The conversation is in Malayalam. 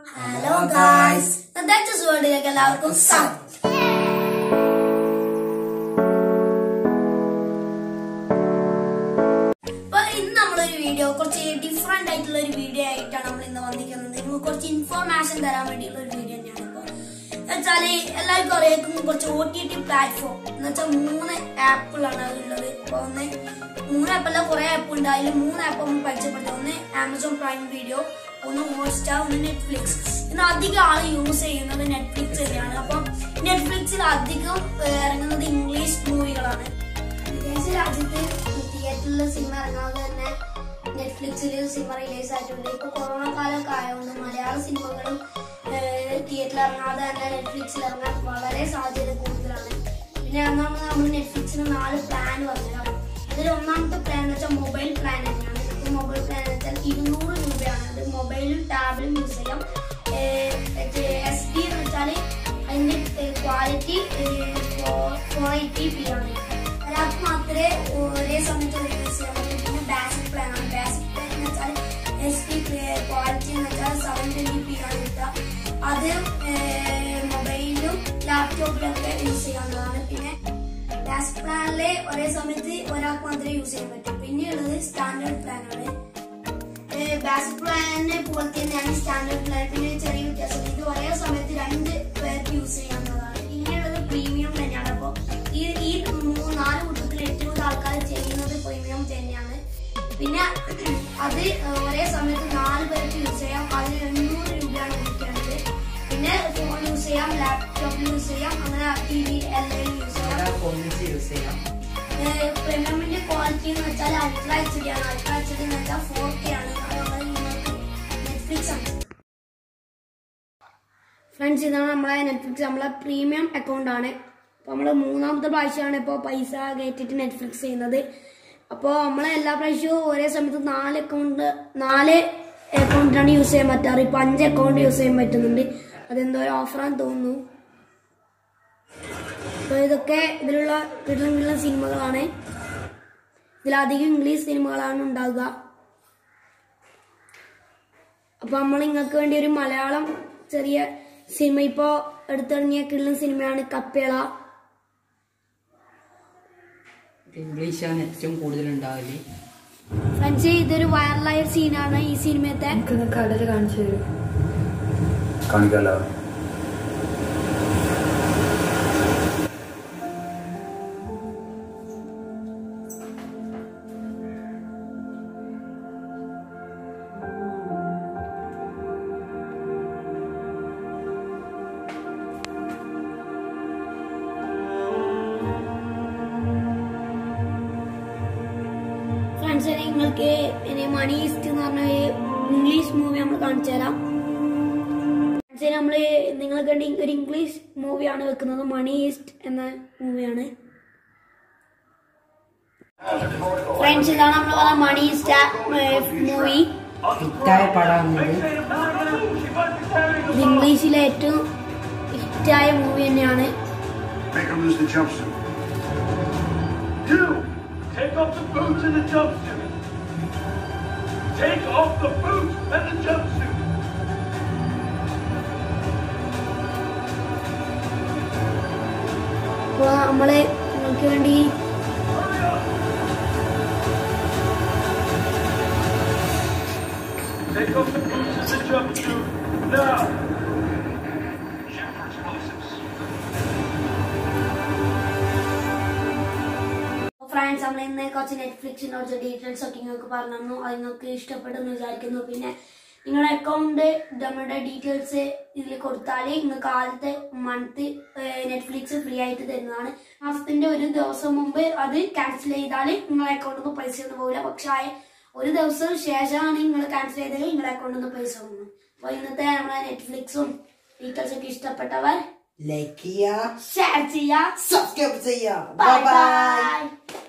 ഹലോ ഗായ്സ് ദാറ്റ്സ് വേൾഡിലേക്ക് എല്ലാവർക്കും സ്വാഗതം അപ്പൊ ഇന്ന് നമ്മളൊരു വീഡിയോ കുറച്ച് ഡിഫറെന്റ് ആയിട്ടുള്ള ഒരു വീഡിയോ ആയിട്ടാണ് നമ്മൾ ഇന്ന് വന്നിരിക്കുന്നത് നിങ്ങൾക്ക് കുറച്ച് ഇൻഫോർമേഷൻ തരാൻ വേണ്ടിയുള്ള ഒരു വീഡിയോ തന്നെയാണ് ഇപ്പൊ വെച്ചാല് എല്ലാവർക്കും അറിയാം കുറച്ച് ഒ ടി ടി പ്ലാറ്റ്ഫോം എന്ന് വെച്ചാൽ മൂന്ന് ആപ്പുകളാണ് ഉള്ളത് ഇപ്പൊ ഒന്ന് മൂന്ന് ആപ്പല്ല കുറെ ആപ്പ് ഉണ്ട് അതിൽ മൂന്ന് ആപ്പ് നമ്മൾ പരിചയപ്പെടുത്തും ഒന്ന് ആമസോൺ പ്രൈം വീഡിയോ ഒന്ന് ഹോട്ട്സ്റ്റാർ ഒന്ന് നെറ്റ്ഫ്ലിക്സ് ഇന്ന് അധികം ആൾ യൂസ് ചെയ്യുന്നത് നെറ്റ്ഫ്ലിക്സ് തന്നെയാണ് അപ്പം നെറ്റ്ഫ്ലിക്സിൽ അധികം ഏഹ്, ഇറങ്ങുന്നത് ഇംഗ്ലീഷ് മൂവികളാണ് വിദേശ രാജ്യത്ത് തിയേറ്ററിൽ സിനിമ ഇറങ്ങാതെ തന്നെ നെറ്റ്ഫ്ലിക്സിൽ സിനിമ റിലീസ് ആയിട്ടുണ്ട് ഇപ്പൊ കൊറോണ കാലമൊക്കെ ആയതുകൊണ്ട് മലയാള സിനിമകളും തിയേറ്ററിൽ ഇറങ്ങാതെ തന്നെ നെറ്റ്ഫ്ലിക്സിൽ ഇറങ്ങാൻ വളരെ സാധ്യത കൂടുതലാണ് പിന്നെ ഒന്നാമത് നമ്മൾ നെറ്റ്ഫ്ലിക്സിന് നാല് പ്ലാൻ പറഞ്ഞുതരാം അതിൽ ഒന്നാമത്തെ പ്ലാൻ എന്ന് വെച്ചാൽ മൊബൈൽ പ്ലാൻ തന്നെയാണ് ഇപ്പൊ മൊബൈൽ പ്ലാൻ എന്ന് വെച്ചാൽ ഇരുന്നൂറ് രൂപയാണ് അത് മൊബൈലും ടാബിലും യൂസ് ചെയ്യാം എസ് ഡി എന്ന് വെച്ചാൽ അതിന്റെ ക്വാളിറ്റി ഫോർ എയ്റ്റി പി ആണ് ഒരാൾക്ക് മാത്രമേ ഒരേ സമയത്ത് യൂസ് ചെയ്യാൻ പറ്റൂ പിന്നെ ബേസിക് പ്ലാൻ ആണ് ബേസിക് പ്ലാൻ എന്ന് വെച്ചാൽ എസ് ഡി ക്വാളിറ്റി എന്ന് വെച്ചാൽ സെവൻ ട്വന്റി പി ആണ് കിട്ടുക അത് മൊബൈലിലും ലാപ്ടോപ്പിലൊക്കെ യൂസ് ചെയ്യാവുന്നതാണ് പിന്നെ ബേസിക് പ്ലാനില് ഒരേ സമയത്ത് ഒരാൾക്ക് മാത്രമേ യൂസ് ചെയ്യാൻ പറ്റൂ പിന്നെയുള്ളത് സ്റ്റാൻഡേർഡ് പ്ലാൻ ആണ് ബേസിക് പ്ലാനിനെ പോലെ തന്നെയാണ് സ്റ്റാൻഡേർഡ് പ്ലാൻ പിന്നെ ചെറിയ വ്യത്യാസം ഇത് ഒരേ സമയത്ത് രണ്ട് പേർക്ക് യൂസ് ചെയ്യാവുന്നതാണ് പിന്നെയുള്ളത് പ്രീമിയം തന്നെയാണ് അപ്പൊ ഈ ഈ മൂന്ന് നാല് കൂട്ടത്തിൽ ഏറ്റവും കൂടുതൽ ആൾക്കാർ ചെയ്യുന്നത് പ്രീമിയം തന്നെയാണ് പിന്നെ അത് ഒരേ സമയത്ത് നാല് പേർക്ക് യൂസ് ചെയ്യാം അതിന് എണ്ണൂറ് രൂപയാണ് വിളിക്കേണ്ടത് പിന്നെ ഫോൺ യൂസ് ചെയ്യാം ലാപ്ടോപ്പ് യൂസ് ചെയ്യാം അങ്ങനെ ടി വി എല്ലാം യൂസ് ചെയ്യാം ഒരാൾക്ക് ഒന്നിച്ച് യൂസ് ചെയ്യാം പ്രീമിയമിന്റെ ക്വാളിറ്റി എന്ന് വെച്ചാൽ അൾട്രാ എച്ച് ഡി ആണ് അൾട്രാ എച്ച് ഡി എന്ന് വെച്ചാൽ ഫോർ കെ ആണ് അതുകൊണ്ട് നിങ്ങൾക്ക് നെറ്റ്ഫ്ലിക്സ് ആണ് ഫ്രണ്ട്സ് ഇതാണ് നമ്മളെ നെറ്റ്ഫ്ലിക്സ് നമ്മളെ പ്രീമിയം അക്കൗണ്ട് ആണ് അപ്പോൾ നമ്മൾ മൂന്നാമത്തെ പ്രാവശ്യമാണ് ഇപ്പോൾ പൈസ കയറ്റിട്ട് നെറ്റ്ഫ്ലിക്സ് ചെയ്യുന്നത് അപ്പോൾ നമ്മളെ എല്ലാ പ്രാവശ്യവും ഒരേ സമയത്ത് നാല് അക്കൗണ്ട് നാല് അക്കൗണ്ടിലാണ് യൂസ് ചെയ്യാൻ പറ്റാറ് ഇപ്പൊ അഞ്ച് അക്കൗണ്ട് യൂസ് ചെയ്യാൻ പറ്റുന്നുണ്ട് അതെന്തോ ഒരു ഓഫറാന്ന് തോന്നുന്നു അപ്പോൾ ഇതൊക്കെ ഇതിലുള്ള കിടലം കിടലം സിനിമകളാണ് ഇതിലധികം ഇംഗ്ലീഷ് സിനിമകളാണ് ഉണ്ടാവുക അപ്പൊ നമ്മൾ നിങ്ങൾക്ക് വേണ്ടി ഒരു മലയാളം ചെറിയ സിനിമ ഇപ്പോ എടുത്തിറങ്ങിയ കിടലൻ സിനിമയാണ് കപ്പേള ഇംഗ്ലീഷാണ് ഏറ്റവും കൂടുതൽ ഉണ്ടാവല് ഫ്രണ്ട്സ് ഇതൊരു വൈറലായ സീനാണ് ഈ സിനിമത്തെ എനിക്കൊന്ന് കടല് കാണിച്ചു തരും കാണിക്കാലോ ഫ്രണ്ട്സ് നിങ്ങൾക്ക് ഇനി മണി ഈസ്റ്റ് എന്ന് പറഞ്ഞ ഒരു ഇംഗ്ലീഷ് മൂവി നമ്മൾ കാണിച്ചു തരാം ഫ്രണ്ട്സ് നമ്മൾ നിങ്ങൾക്ക് വേണ്ടി ഒരു ഇംഗ്ലീഷ് മൂവിയാണ് വെക്കുന്നത് മണി ഈസ്റ്റ് എന്ന മൂവിയാണ് ഫ്രണ്ട്സ് ഇതാണ് നമ്മൾ പറഞ്ഞ മണി ഈസ്റ്റ് മൂവി ഹിറ്റായ പടമാണത് ഇത് ഇംഗ്ലീഷിലെ ഏറ്റവും ഹിറ്റായ മൂവി തന്നെയാണ് Make him lose the jumpsuit. You! Take off the boots and the jumpsuit! Take off the boots and the jumpsuit! അപ്പോൾ നമ്മള് നിങ്ങൾക്ക് വേണ്ടി Hurry up! Take off the boots and the jumpsuit now! Check for explosives. Friends നമ്മൾ ഇന്ന് കുറച്ച് നെറ്റ്ഫ്ലിക്സിനെ കുറച്ച് ഡീറ്റെയിൽസ് ഒക്കെ നിങ്ങൾക്ക് പറഞ്ഞു തന്നു അത് നിങ്ങൾക്ക് ഇഷ്ടപ്പെട്ടെന്ന് വിചാരിക്കുന്നു പിന്നെ നിങ്ങളുടെ അക്കൗണ്ട് നമ്മുടെ ഡീറ്റെയിൽസ് ഇതിൽ കൊടുത്താൽ നിങ്ങൾക്ക് ആദ്യത്തെ മന്ത് നെറ്റ്ഫ്ലിക്സ് ഫ്രീ ആയിട്ട് തരുന്നതാണ് മാസത്തിന്റെ ഒരു ദിവസം മുമ്പ് അത് ക്യാൻസൽ ചെയ്താൽ നിങ്ങളുടെ അക്കൗണ്ടിൽ നിന്ന് പൈസ ഒന്നും പോകില്ല പക്ഷെ ആ ഒരു ദിവസം ശേഷമാണ് നിങ്ങൾ ക്യാൻസൽ ചെയ്തെങ്കിൽ നിങ്ങളുടെ അക്കൗണ്ടിൽ നിന്ന് പൈസ പോകുന്നത് അപ്പോൾ ഇന്നത്തെ നമ്മുടെ നെറ്റ്ഫ്ലിക്സും ഡീറ്റെയിൽസ് ഒക്കെ ഇഷ്ടപ്പെട്ടവർ ലൈക്ക് ചെയ്യാ ഷെയർ ചെയ്യുക സബ്സ്ക്രൈബ് ചെയ്യാ ബൈ ബൈ ബൈ